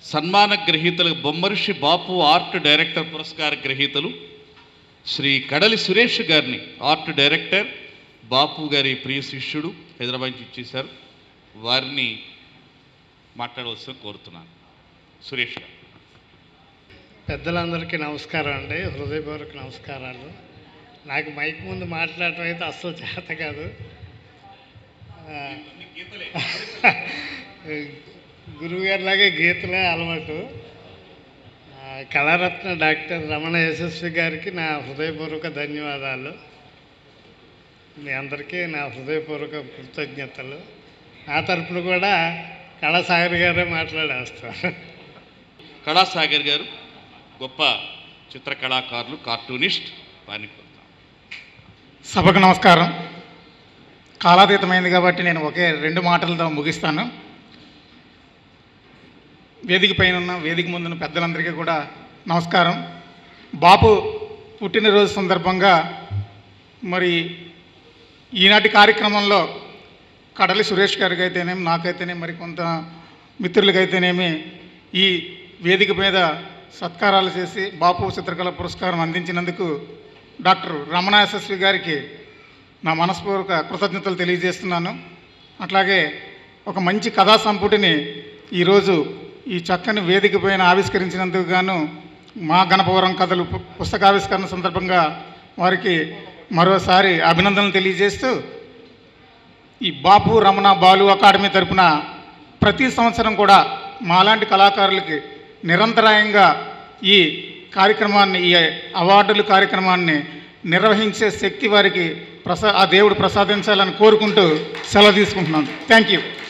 సన్మాన గ్రహీతలు బొమ్మరిషి బాపు art director పురస్కార గ్రహీతలు శ్రీ కడలి సురేష్ గారిని ఆర్ట్ డైరెక్టర్ బాపు గారి ప్రియ శిష్యుడు హైదరాబాద్ నుంచి ఇచ్చేశారు వారిని మాట్లాడవలసిన కోరుతున్నాను సురేష్ గారు పెద్దలందరికీ నమస్కారం అండి హృదయపూర్వక నమస్కారాలు నాకు మైక్ ముందు మాట్లాడటం అయితే అస్సలు చేత కాదు ఆ, గురువుగారిలాగే గీతలే అలవాటు ఆ, కళారత్న డాక్టర్ రమణ యశస్వి గారికి నా హృదయపూర్వక ధన్యవాదాలు మీ అందరికీ నా హృదయపూర్వక కృతజ్ఞతలు నా తరపున కూడా కళాసాగర్ గారే మాట్లాడేస్తారు కళాసాగర్ గారు గొప్ప చిత్రకళాకారులు కార్టూనిస్ట్ వారిని కోరుతాను సభకు నమస్కారం కాలాతీతమైంది కాబట్టి నేను ఒకే రెండు మాటలతో ముగిస్తాను వేదిక పైన ఉన్న వేదిక ముందున్న పెద్దలందరికీ కూడా నమస్కారం బాపు పుట్టినరోజు సందర్భంగా మరి ఈనాటి కార్యక్రమంలో కడలి సురేష్ గారికి అయితేనేమి నాకైతేనేమి మరి కొంత మిత్రులకైతేనేమి ఈ వేదిక మీద సత్కారాలు చేసి బాపు చిత్రకళ పురస్కారం అందించినందుకు డాక్టర్ రమణ యశస్వి గారికి నా మనస్పూర్వక కృతజ్ఞతలు తెలియజేస్తున్నాను అట్లాగే ఒక మంచి కథా సంపుటిని ఈరోజు ఈ చక్కని వేదిక పైన ఆవిష్కరించినందుకు గాను మా గణపవరం కథలు పు- పుస్తకావిష్కరణ సందర్భంగా వారికి మరోసారి అభినందనలు తెలియజేస్తూ ఈ బాపు రమణ బాలు అకాడమీ తరపున ప్రతి సంవత్సరం కూడా మాలాంటి కళాకారులకి నిరంతరాయంగా ఈ కార్యక్రమాన్ని ఈ అవార్డుల కార్యక్రమాన్ని నిర్వహించే శక్తి వారికి ప్రసా ఆ దేవుడు ప్రసాదించాలని కోరుకుంటూ సెలవు తీసుకుంటున్నాను థ్యాంక్ యూ